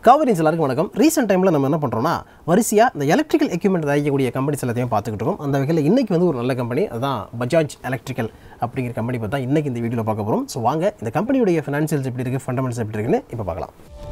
காவிரிஸ் எல்லாருக்கும் வணக்கம் ரீசெண்ட் டைமில் நம்ம என்ன பண்ணுறோம்னா வரிசையாக இந்த எலக்ட்ரிக்கல் எக்யூப்மெண்ட் தயாரிக்கக்கூடிய கம்பெனிஸ் எல்லாத்தையும் பார்த்துக்கிட்டு இருக்கோம் அந்த வகையில் இன்றைக்கி வந்து ஒரு நல்ல கம்பெனி அதான் பஜாஜ் எலக்ட்ரிக்கல் அப்படிங்கிற கம்பெனி பற்றி தான் இன்றைக்கி இந்த வீடியோவில் பார்க்க போகிறோம் ஸோ வாங்க இந்த கம்பெனியுடைய ஃபினான்ஷியல்ஸ் எப்படி இருக்குது ஃபண்டமெண்டல்ஸ் எப்படி இருக்குன்னு இப்போ பார்க்கலாம்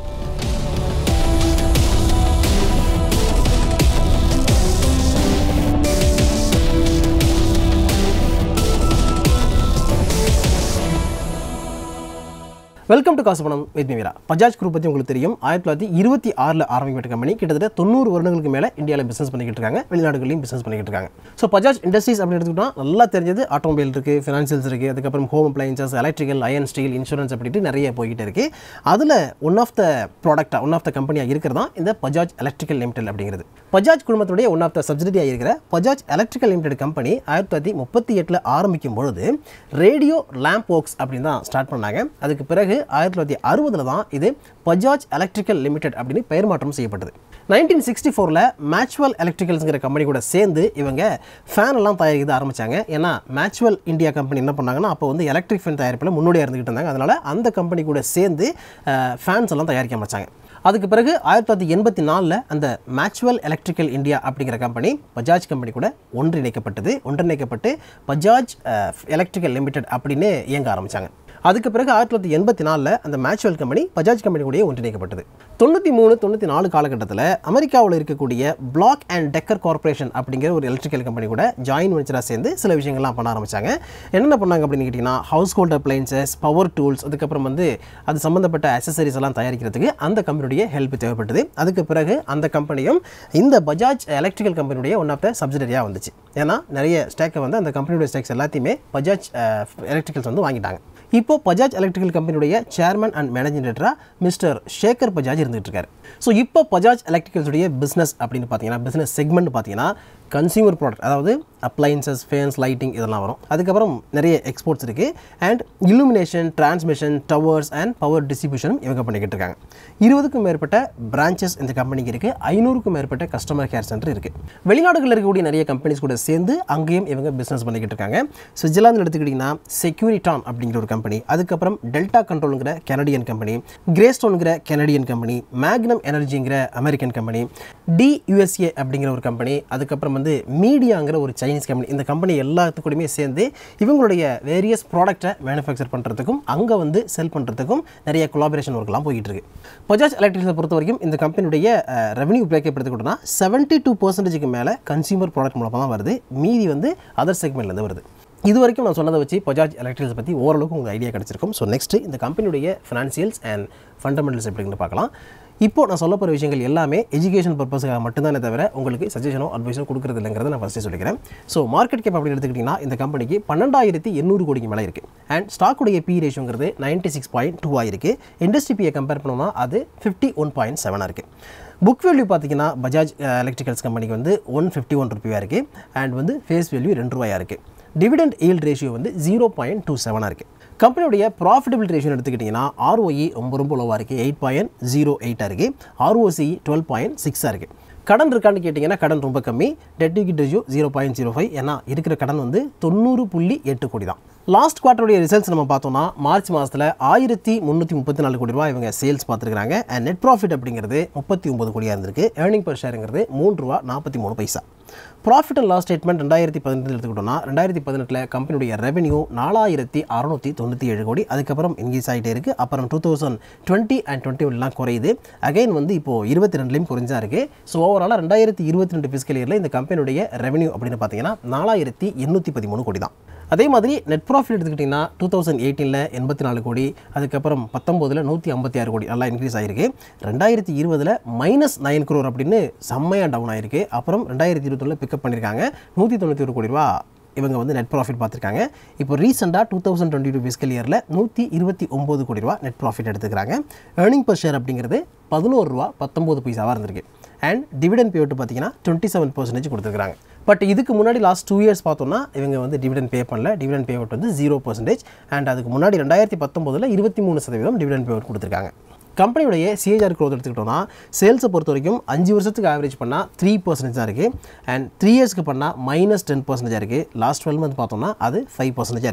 welcome to Kaasu Panam with Meera Bajaj group பற்றி உங்களுக்கு தெரியும் ஆயிரத்தி தொள்ளாயிரத்தி இருபத்தி ஆறில் ஆரம்பிக்கப்பட்ட கம்பெனி கிட்டத்தட்ட தொண்ணூறு வருடங்களுக்கு மேலே இந்தியாவில் பிசினஸ் பண்ணிக்கிட்டு இருக்காங்க வெளிநாடுகளையும் பிசினஸ் பண்ணிக்கிட்டு இருக்காங்க ஸோ பஜாஜ் இண்டஸ்ட்ரீஸ் அப்படின்னு எடுத்துக்கிட்டா நல்லா தெரிஞ்சது ஆட்டோமொபைல் இருக்குது ஃபினான்ஷியல்ஸ் இருக்குது அதுக்கப்புறம் home appliances electrical iron steel insurance அப்படின்ட்டு நிறைய போய்கிட்டு இருக்குது அதில் ஒன் ஆஃப் த ப்ராடக்டாக ஒன் ஆஃப் த கம்பெனியாக இருக்கிறதா இந்த பஜாஜ் எலக்ட்ரிக்கல் லிமிடெட் அப்படிங்கிறது பஜாஜ் குழுமத்துடைய ஒன் ஆஃப் த சப்சிடரியாக இருக்கிற பஜாஜ் எலக்ட்ரிக்கல் லிமிடெட் கம்பெனி ஆயிரத்தி தொள்ளாயிரத்தி முப்பத்தி எட்டில் ஆரம்பிக்கும் பொழுது ரேடியோ லேம்ப் ஒர்க்ஸ் அப்படின்னு தான் ஸ்டார்ட் பண்ணாங்க அதுக்கு பிறகு ஆயிரத்தி தொள்ளாயிரத்தி அறுபதில் தான் இது பஜாஜ் எலக்ட்ரிக்கல் லிமிடெட் அப்படின்னு பெயர் மாற்றம் செய்யப்பட்டது நைன்டீன் சிக்ஸ்டி ஃபோரில் மேட்ச்வல் எலக்ட்ரிக்கல்ஸுங்கிற கம்பெனி கூட சேர்ந்து இவங்க ஃபேன் எல்லாம் தயாரிக்க ஆரம்பிச்சாங்க ஏன்னா மேட்ச்வல் இந்தியா கம்பெனி என்ன பண்ணாங்கன்னா அப்போ வந்து எலக்ட்ரிக் ஃபேன் தயாரிப்பில் முன்னோடியாக இருந்துகிட்டு இருந்தாங்க அதனால் அந்த கம்பெனி கூட சேர்ந்து ஃபேன்ஸ் எல்லாம் தயாரிக்க ஆரம்பிச்சாங்க அதுக்கு பிறகு ஆயிரத்தி தொள்ளாயிரத்தி எண்பத்தி நாலில் அந்த மேட்ச்வல் எலக்ட்ரிக்கல் இந்தியா அப்படிங்கிற கம்பெனி பஜாஜ் கம்பெனி கூட ஒன்றிணைக்கப்பட்டது ஒன்றிணைக்கப்பட்டு பஜாஜ் எலக்ட்ரிக்கல் லிமிடெட் அப்படின்னு இயங்க ஆரம்பித்தாங்க அதுக்கு பிறகு ஆயிரத்தி தொள்ளாயிரத்தி எண்பத்தி நாலில் அந்த மேட்ச்வல் கம்பெனி பஜாஜ் கம்பெனி கூட ஒன்றிணைக்கப்பட்டது தொண்ணூற்றி மூணு தொண்ணூற்றி நாலு காலகட்டத்தில் அமெரிக்காவில் இருக்கக்கூடிய பிளாக் அண்ட் டெக்கர் கார்பரேஷன் அப்படிங்கிற ஒரு எலக்ட்ரிக்கல் கம்பெனி கூட ஜாயின் வெஞ்சராக சேர்ந்து சில விஷயங்கள்லாம் பண்ண ஆரம்பித்தாங்க என்னென்ன பண்ணாங்க அப்படின்னு கேட்டிங்கன்னா household appliances power tools அதுக்கப்புறம் வந்து அது சம்மந்தப்பட்ட அசசரிஸ் எல்லாம் தயாரிக்கிறதுக்கு அந்த கம்பெனியுடைய ஹெல்ப் தேவைப்பட்டது அதுக்கு பிறகு அந்த கம்பெனியும் இந்த பஜாஜ் எலக்ட்ரிக்கல் கம்பெனியுடைய ஒன் ஆஃப் த சப்சிடரியாக வந்துச்சு ஏன்னா நிறைய ஸ்டேக்கை வந்து அந்த கம்பெனியுடைய ஸ்டேக்ஸ் எல்லாத்தையுமே பஜாஜ் எலக்ட்ரிக்கல்ஸ் வந்து வாங்கிட்டாங்க இப்போ பஜாஜ் எலக்ட்ரிக்கல் கம்பெனியுடைய சேர்மன் அண்ட் மேனேஜிங் டேரக்டராக மிஸ்டர் ஷேகர் பஜாஜ் இருந்துகிட்டு இருக்காரு ஸோ இப்போ பஜாஜ் எலக்ட்ரிக்கல்ஸுடைய பிஸ்னஸ் அப்படின்னு பார்த்தீங்கன்னா பிஸ்னஸ் செக்மெண்ட் பார்த்தீங்கன்னா கன்சியூமர் ப்ராடக்ட் அதாவது அப்ளைன்சஸ் ஃபேன்ஸ் லைட்டிங் இதெல்லாம் வரும் அதுக்கப்புறம் நிறைய எக்ஸ்போர்ட்ஸ் இருக்குது and illumination transmission towers and power டிஸ்ட்ரிபியூஷனும் இவங்க பண்ணிக்கிட்டு இருக்காங்க இருபதுக்கும் மேற்பட்ட பிரான்ச்சஸ் இந்த கம்பெனிக்கு இருக்குது ஐநூறுக்கும் மேற்பட்ட கஸ்டமர் கேர் சென்டர் இருக்குது வெளிநாடுகளில் இருக்கக்கூடிய நிறைய கம்பெனிஸ் கூட சேர்ந்து அங்கேயும் இவங்க பிஸ்னஸ் பண்ணிக்கிட்டு இருக்காங்க சுவிட்சர்லாந்து எடுத்துக்கிட்டிங்கன்னா செக்யூரிட்டான் அப்படிங்கிற ஒரு கம்பெனி அதுக்கப்புறம் டெல்டா கண்ட்ரோலுங்கிற கனடியன் கம்பெனி கிரேஸ்டோனுங்கிற கனடியன் கம்பெனி மேக்னம் எனர்ஜிங்கிற அமெரிக்கன் கம்பெனி டியூஎஸ்ஏ அப்படிங்கிற ஒரு கம்பெனி அதுக்கப்புறம் வந்து மீடியாங்கிற ஒரு சைனீஸ் கம்பெனி இந்த கம்பெனி எல்லாத்துக்கூடயுமே சேர்ந்து இவங்களுடைய வேரியஸ் ப்ராடக்ட்டை மேனுஃபேக்சர் பண்ணுறதுக்கும் அங்கே வந்து செல் பண்ணுறதுக்கும் நிறைய கொலாபரேஷன் ஒர்க்லாம் போயிட்டு இருக்கு பஜாஜ் எலக்ட்ரிக்ஸை பொறுத்த வரைக்கும் இந்த கம்பெனியுடைய ரெவன்யூ பிரேக்கப் எடுத்துக்கிட்டோம்னா செவன்ட்டி டூ பர்சன்டேஜுக்கு மேலே கன்சியூமர் ப்ராடக்ட் மூலமாக தான் வருது மீதி வந்து அதர் செக்மெண்ட்லேருந்து வருது இது வரைக்கும் நான் சொன்னதை வச்சு பஜாஜ் எலக்ட்ரிக்ஸ் பற்றி ஓரளவுக்கு உங்களுக்கு ஐடியா கிடச்சிருக்கும் ஸோ நெக்ஸ்ட் இந்த கம்பெனியுடைய ஃபினான்சியல்ஸ் அண்ட் ஃபண்டமெண்டல்ஸ் எப்படின்னு பார்க்கலாம் இப்போ நான் சொல்ல போகிற விஷயங்கள் எல்லாமே எஜுகேஷன் பர்பஸுக்காக மட்டும்தானே தவிர உங்களுக்கு சஜஷனோ அட்வைஸோ கொடுக்குறது இல்லைங்கிறத நான் ஃபஸ்ட்டே சொல்லிக்கிறேன் ஸோ மார்க்கெட் கேப் அப்படின்னு எடுத்துக்கிட்டிங்கன்னா இந்த கம்பெனிக்கு பன்னெண்டாயிரத்தி எண்ணூறு கோடிக்கு மேலே இருக்குது அண்ட் ஸ்டாக்குடைய பி ரேஷியோங்கிறது நைன்ட்டி சிக்ஸ் பாயிண்ட் டூ ஆயிருக்கு இண்டஸ்ட்ரி பியை கம்பேர் பண்ணோம்னா அது ஃபிஃப்டி ஒன் பாயிண்ட் செவனாக இருக்குது புக் வேல்யூ பார்த்தீங்கன்னா பஜாஜ் எலக்ட்ரிக்கல்ஸ் கம்பெனிக்கு வந்து ஒன் ஃபிஃப்டி ஒன் ருபியாக இருக்குது அண்ட் வந்து ஃபேஸ் வேல்யூ ரெண்டு ரூபாயாக இருக்குது டிவிடெண்ட் ஈல்ட் ரேஷியோ வந்து ஜீரோ பாயிண்ட் டூ செவனாக இருக்குது கம்பெனியுடைய ப்ராஃபிட்டபிலிட்டி ரேஷியோ எடுத்துக்கிட்டிங்கன்னா ஆர்ஓஇ ரொம்ப ரொம்ப லோவாக இருக்குது எயிட் பாயிண்ட் ஜீரோ எயிட்டாக இருக்குது ஆர்ஓசி டுவெல் பாயிண்ட் சிக்ஸாக இருக்குது கடன் இருக்கான்னு கேட்டிங்கன்னா கடன் ரொம்ப கம்மி debt equity ratio zero point zero five ஏன்னா இருக்கிற கடன் வந்து தொண்ணூறு புள்ளி எட்டு கோடி தான் லாஸ்ட் குவார்ட்டருடைய ரிசல்ட்ஸ் நம்ம பார்த்தோம்னா மார்ச் மாதத்தில் ஆயிரத்தி முந்நூற்றி முப்பத்தி நாலு கோடி ரூபாய் இவங்க சேல்ஸ் பார்த்துருக்காங்க அண்ட் நெட் ப்ராஃபிட் அப்படிங்கிறது முப்பத்தி ஒம்பது கோடியாக இருந்திருக்கு ஏர்னிங் பர் ஷேருங்கிறது மூன்று ரூபா நாற்பத்தி மூணு paisa profit and loss statement ரெண்டாயிரத்தி பதினெட்டு எடுத்துக்கிட்டோம்னா ரெண்டாயிரத்தி பதினெட்டில் கம்பெனியுடைய ரெவன்யூ நாலாயிரத்தி அறநூற்றி தொண்ணூற்றி ஏழு கோடி அதுக்கப்புறம் இன்க்ரீஸ் ஆகிட்டே இருக்குது அப்புறம் two thousand twenty and twenty ஒன்லாம் குறையுது அகைன் வந்து இப்போது இருபத்தி ரெண்டுலேயும் குறைஞ்சா இருக்குது ஸோ ஓவராலாக ரெண்டாயிரத்தி இருபத்தி ரெண்டு ஃபிஸ்கல் இயரில் இந்த கம்பெனியுடைய ரெவன்யூ அப்படின்னு பார்த்தீங்கன்னா நாலாயிரத்தி எண்ணூற்றி பதிமூணு கோடி தான் அதே மாதிரி நெட் ப்ராஃபிட் எடுத்துக்கிட்டிங்கன்னா டூ தௌசண்ட் எயிட்டீனில் எண்பத்தி நாலு கோடி அதுக்கப்புறம் பத்தொம்போதில் நூற்றி ஐம்பத்தி ஆறு கோடி நல்லா இன்க்ரீஸ் ஆகிருக்கு ரெண்டாயிரத்தி இருபதில் மைனஸ் நைன் குரோர் அப்படின்னு செம்மையாக டவுன் ஆயிருக்கு அப்புறம் ரெண்டாயிரத்தி இருபத்தொன்னில் பிக்கப் பண்ணியிருக்காங்க நூற்றி தொண்ணூற்றி ஒரு கோடி ரூபா இவங்க வந்து நெட் ப்ராஃபிட் பார்த்துருக்காங்க இப்போ ரீசெண்டாக two thousand twenty two fiscal இயரில் நூற்றி இருபத்தி ஒம்பது கோடி ரூபா நெட் ப்ராஃபிட் எடுத்துக்கிறாங்க ஏர்னிங் பர் ஷேர் அப்படிங்கிறது பதினோரு ரூபா பத்தொம்பது பைசாவாக இருந்திருக்கு அண்ட் டிவிடன் பேவுட்டு பார்த்தீங்கன்னா டுவெண்ட்டி செவன் பர்சன்டேஜ் கொடுத்துருக்காங்க பட் இதுக்கு முன்னாடி லாஸ்ட் டூ இயர்ஸ் பார்த்தோம்னா இவங்க வந்து டிவிடன் பே பண்ணல டிவிடன் பே அவுட் வந்து ஜீரோ பர்சன்டேஜ் அண்ட் அதுக்கு முன்னாடி ரெண்டாயிரத்தி பத்தொம்போதில் இருபத்தி மூணு சதவீதம் டிவிடன் பே அவுட் கொடுத்துருக்காங்க கம்பெனியுடைய சிஏஜார் க்ரோத் எடுத்துக்கிட்டோம்னா சேல்ஸை பொறுத்த வரைக்கும் அஞ்சு வருஷத்துக்கு ஆவரேஜ் பண்ணால் த்ரீ பர்சன்டேஜ் தான் இருக்குது அண்ட் த்ரீ இயர்ஸ்க்கு பண்ணால் மைனஸ் டென் பர்சன்டேஜாக இருக்குது லாஸ்ட் டுவெல் மந்த் பார்த்தோம்னா அது ஃபைவ் பர்சன்டேஜாக இருக்குது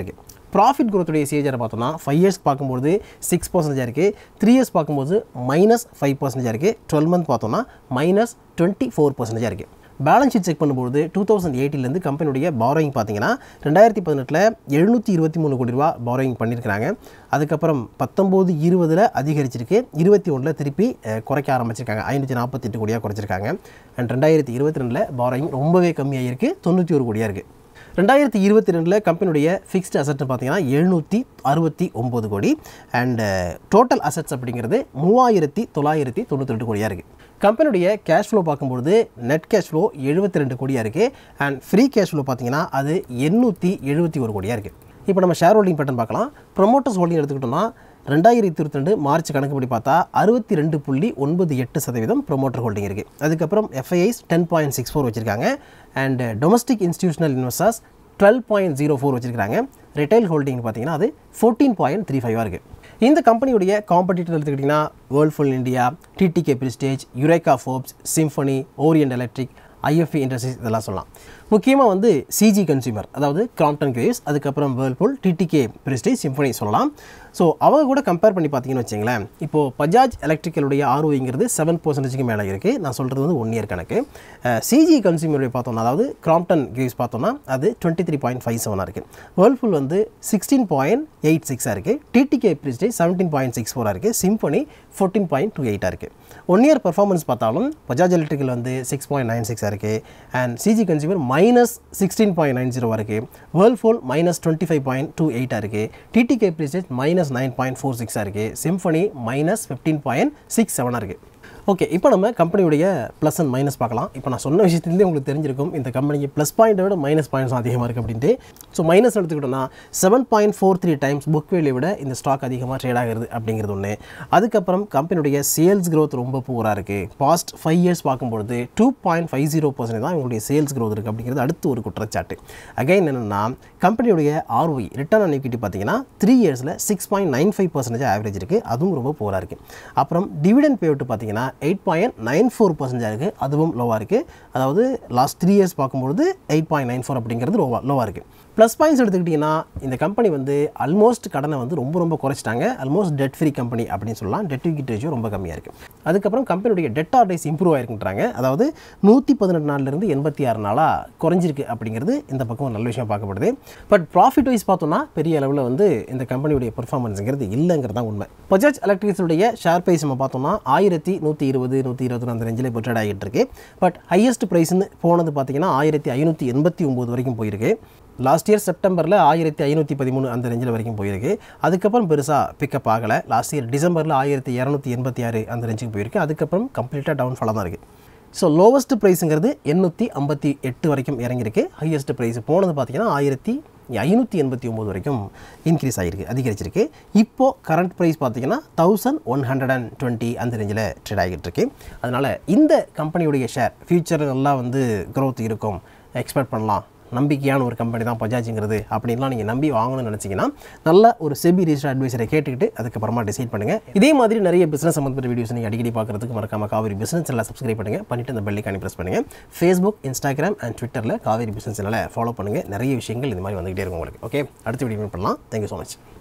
ப்ராஃபிட் growth-உடைய சிஏஜரை பார்த்தோம்னா ஃபைவ் இயர்ஸ் பார்க்கும்போது சிக்ஸ் பர்சன்டேஜாக இருக்குது த்ரீ இயர்ஸ் பார்க்கும்போது மைனஸ் ஃபைவ் பர்சன்டேஜாக இருக்குது டுவெல் மந்த் பார்த்தோம்னா மைனஸ் டுவெண்ட்டி ஃபோர் பர்சன்டேஜாக இருக்குது பேலன்ஸ் ஷீட் செக் பண்ணும்போது டூ தௌசண்ட் எயிட்டிலேருந்து கம்பெனியுடைய பாரோயிங் பார்த்தீங்கன்னா ரெண்டாயிரத்தி பதினெட்டில் எழுநூற்றி இருபத்தி மூணு கோடி ரூபா பாரோயிங் பண்ணியிருக்கிறாங்க அதுக்கப்புறம் பத்தொம்போது இருபதில் அதிகரிச்சிருக்கு இருபத்தி ஒன்றில் திருப்பி அஹ், குறைக்க ஆரம்பிச்சிருக்காங்க ஐநூற்றி நாற்பத்தெட்டு கோடியாக குறைச்சிருக்காங்க அண்ட் ரெண்டாயிரத்தி இருபத்தி ரெண்டில் பாரோயிங் ரொம்பவே கம்மியாக இருக்குது தொண்ணூற்றி ஒரு கோடியாக இருக்குது ரெண்டாயிரத்தி இருபத்தி ரெண்டில் கம்பெனியுடைய ஃபிக்ஸ்டு அசட்னு பார்த்தீங்கன்னா எழுநூற்றி அறுபத்தி ஒம்பது கோடி அண்ட் டோட்டல் அசட்ஸ் அப்படிங்கிறது மூவாயிரத்தி தொள்ளாயிரத்தி தொண்ணூற்றி ரெண்டு கோடியாக இருக்குது கம்பெனியுடைய கேஷ் ஃப்ளோ பார்க்கும்பொழுது நெட் கேஷ் ஃப்ளோ எழுபத்தி ரெண்டு கோடியாக இருக்குது அண்ட் ஃப்ரீ கேஷ் ஃப்ளோ பார்த்தீங்கன்னா அது எண்ணூற்றி எழுபத்தி ஒரு கோடியாக இருக்குது இப்போ நம்ம ஷேர் ஹோல்டிங் பேட்டர்ன் பார்க்கலாம் ப்ரொமோட்டர்ஸ் ஹோல்டிங் எடுத்துக்கிட்டோம்னா ரெண்டாயிரத்தி இருபத்தி ரெண்டு மார்ச் கணக்குப்படி பார்த்தா அறுபத்தி ரெண்டு புள்ளி ஒன்பது எட்டு சதவீதம் ப்ரொமோட்டர் ஹோல்டிங் இருக்குது அதுக்கப்புறம் FIIs ten point six four வச்சுருக்காங்க and domestic institutional investors twelve point zero four வச்சிருக்காங்க ரிட்டைல் ஹோல்டிங் பார்த்தீங்கன்னா அது ஃபோர்டீன் பாயிண்ட் த்ரீ ஃபைவாக இருக்குது இந்த கம்பெனியுடைய காம்படிட்டர் எடுத்துக்கிட்டிங்கன்னா Whirlpool India TTK Prestige Eureka Forbes Symphony Orient Electric IFB Industries இதெல்லாம் சொல்லலாம் முக்கியமாக வந்து சிஜி கன்சியூமர் அதாவது கிராம்டன் கிரேஸ் அதுக்கப்புறம் வேர்ல்பூல் டிடிகே பிரிஸ்டேஜ் சிம்ஃபனி சொல்லலாம் ஸோ அவங்க கூட கம்பேர் பண்ணி பார்த்தீங்கன்னு வச்சுங்களேன் இப்போது பஜாஜ் எலக்ட்ரிக்கலுடைய ஆர்ஓங்கிறது செவன் பர்சன்டேஜுக்கு மேலே இருக்குது நான் சொல்கிறது வந்து ஒன் இயர் கணக்கு சிஜி கன்சியூமருடைய பார்த்தோம்னா அதாவது கிராம்டன் கிரேஸ் பார்த்தோம்னா அது டுவெண்ட்டி த்ரீ பாயிண்ட் ஃபைவ் செவனாக இருக்குது வேர்ல்பூல் வந்து சிக்ஸ்டீன் பாயிண்ட் எயிட் சிக்ஸாக இருக்குது TTK Prestige seventeen point six ஃபோராக இருக்குது சிம்ஃபனி ஃபோர்டீன் பாயிண்ட் டூ எயிட்டாக இருக்குது ஒன் இயர் பர்ஃபார்மன்ஸ் பார்த்தாலும் பஜாஜ் எலக்ட்ரிக்கல் வந்து சிக்ஸ் பாயிண்ட் நைன் சிக்ஸாக இருக்குது and CG consumer minus sixteen point nine ஜீரோவாக இருக்குது Whirlpool minus twenty five point two எயிட்டாக இருக்குது TTK Prestige minus nine point four சிக்ஸாக இருக்குது Symphony minus fifteen point six செவனாக இருக்குது ஓகே இப்போ நம்ம கம்பெனியுடைய ப்ளஸ் அண்ட் மைனஸ் பார்க்கலாம் இப்போ நான் சொன்ன விஷயத்துலேருந்தே உங்களுக்கு தெரிஞ்சிருக்கும் இந்த கம்பெனிக்கு ப்ளஸ் பாயிண்ட்டை விட மைனஸ் பாயிண்ட்ஸ் அதிகமாக இருக்குது அப்படின்ட்டு ஸோ மைனஸ் எடுத்துக்கிட்டோம்னா seven point four three times book வேலையை விட இந்த ஸ்டாக் அதிகமாக ட்ரேட் ஆகிறது அப்படிங்கிறது ஒன்று அதுக்கப்புறம் கம்பெனியுடைய சேல்ஸ் growth ரொம்ப பூராக இருக்குது பாஸ்ட் ஃபைவ் இயர்ஸ் பார்க்கும்பொழுது two point five zero percent தான் இவங்களுடைய சேல்ஸ் growth இருக்குது அப்படிங்கிறது அடுத்து ஒரு குற்றச்சாட்டு அகைன் என்னென்னா கம்பெனியுடைய ஆர்ஒய் ரிட்டர்ன் ஆன் equity பார்த்தீங்கன்னா த்ரீ இயர்ஸில் six point nine five percentage average இருக்குது அதுவும் ரொம்ப பூராக இருக்குது அப்புறம் டிவிடெண்ட் பேவுட்டு பார்த்தீங்கன்னா eight point nine four percentage இருக்குது அதுவும் லோவாக இருக்குது அதாவது லாஸ்ட் த்ரீ இயர்ஸ் பார்க்கும்பொழுது எயிட் பாயிண்ட் நைன் ஃபோர் அப்படிங்கிறது லோவாக லோவாக இருக்குது ப்ளஸ் பாயிண்ட்ஸ் எடுத்துக்கிட்டிங்கன்னா இந்த கம்பெனி வந்து ஆல்மோஸ்ட் கடனை வந்து ரொம்ப ரொம்ப குறைச்சிட்டாங்க ஆல்மோஸ்ட் டெட் ஃப்ரீ கம்பெனி அப்படின்னு சொல்லலாம் டெட் விகிட் ரேஷியோ ரொம்ப கம்மியாக இருக்குது அதுக்கப்புறம் கம்பெனியுடைய டெட் ஆர்டைஸ் இம்ப்ரூவ் ஆயிருக்குன்றாங்க அதாவது நூற்றி பதினெட்டு நாள்லேருந்து எண்பத்தி ஆறு நாளாக குறைஞ்சிருக்கு அப்படிங்கிறது இந்த பக்கம் ஒரு நல்ல விஷயம் பார்க்கப்படுது பட் ப்ராஃபிட் வைஸ் பார்த்தோம்னா பெரிய அளவில் வந்து இந்த கம்பெனியுடைய பெர்ஃபார்மன்ஸுங்கிறது இல்லைங்கிறது தான் உண்மை பஜாஜ் எலக்ட்ரிக்ஸுடைய ஷேர் ப்ரைஸ் நம்ம பார்த்தோம்னா ஆயிரத்தி நூற்றி இருபது நூற்றி இருபத்தி அந்த ரேஞ்சில் இப்போ ட்ரேட் ஆகிட்டு இருக்கு பட் ஹையஸ்ட் ப்ரைஸ்னு போனது பார்த்தீங்கன்னா ஆயிரத்தி ஐநூற்றி எண்பத்தி ஒம்பது வரைக்கும் போயிருக்கு லாஸ்ட் இயர் செப்டம்பரில் ஆயிரத்தி ஐநூற்றி பதிமூணு அந்த ரேஞ்சில் வரைக்கும் போயிருக்கு அதுக்கப்புறம் பெருசாக பிக்கப் ஆகலை லாஸ்ட் இயர் டிசம்பரில் ஆயிரத்தி இரநூத்தி எண்பத்தி ஆறு அந்த ரேஞ்சுக்கு போயிருக்கு அதுக்கப்புறம் கம்ப்ளீட்டாக டவுன்ஃபாலாக தான் இருக்குது ஸோ லோவஸ்ட் ப்ரைஸுங்கிறது எண்ணூற்றி ஐம்பத்தி எட்டு வரைக்கும் இறங்கியிருக்கு ஹையஸ்ட் ப்ரைஸ் போனது பார்த்தீங்கன்னா ஆயிரத்தி ஐநூற்றி எண்பத்தி ஒம்பது வரைக்கும் இன்க்ரீஸ் ஆகிருக்கு அதிகரிச்சிருக்கு இப்போது கரண்ட் ப்ரைஸ் பார்த்தீங்கன்னா thousand one hundred and twenty அந்த ரேஞ்சில் ட்ரேட் ஆகிட்டு இருக்கு அதனால் இந்த கம்பெனியுடைய ஷேர் ஃபியூச்சர் நல்லா வந்து growth இருக்கும் எக்ஸ்பெக்ட் பண்ணலாம் நம்பிக்கையான ஒரு கம்பெனி தான் பஜாஜுங்கிறது அப்படின்லாம் நீங்கள் நம்பி வாங்கணும்னு நினச்சிங்கன்னா நல்ல ஒரு செபி ரிஜிஸ்டர் அட்வைசரை கேட்டுக்கிட்டு அதுக்கப்புறமா டிசைட் பண்ணுங்கள் இதே மாதிரி நிறைய பிஸ்னஸ் சம்மந்தப்பட்ட வீடியோஸ் நீங்கள் அடிக்கடி பார்க்குறதுக்கு மறக்காம காவேரி பிஸ்னஸ் எல்லாம் சப்ஸ்கிரைப் பண்ணுங்கள் பண்ணிட்டு அந்த பெல்லைக்கானி ப்ரெஸ் பண்ணுங்கள் ஃபேஸ்புக் இன்ஸ்டாகிராம் அண்ட் ட்விட்டரில் காவேரி பிஸ்னஸ் எல்லாம் ஃபாலோ பண்ணுங்கள் நிறைய விஷயங்கள் இந்த மாதிரி வந்துகிட்டே இருக்கும் உங்களுக்கு ஓகே அடுத்த வீடியோ பண்ணலாம் தேங்க்யூ ஸோ மச்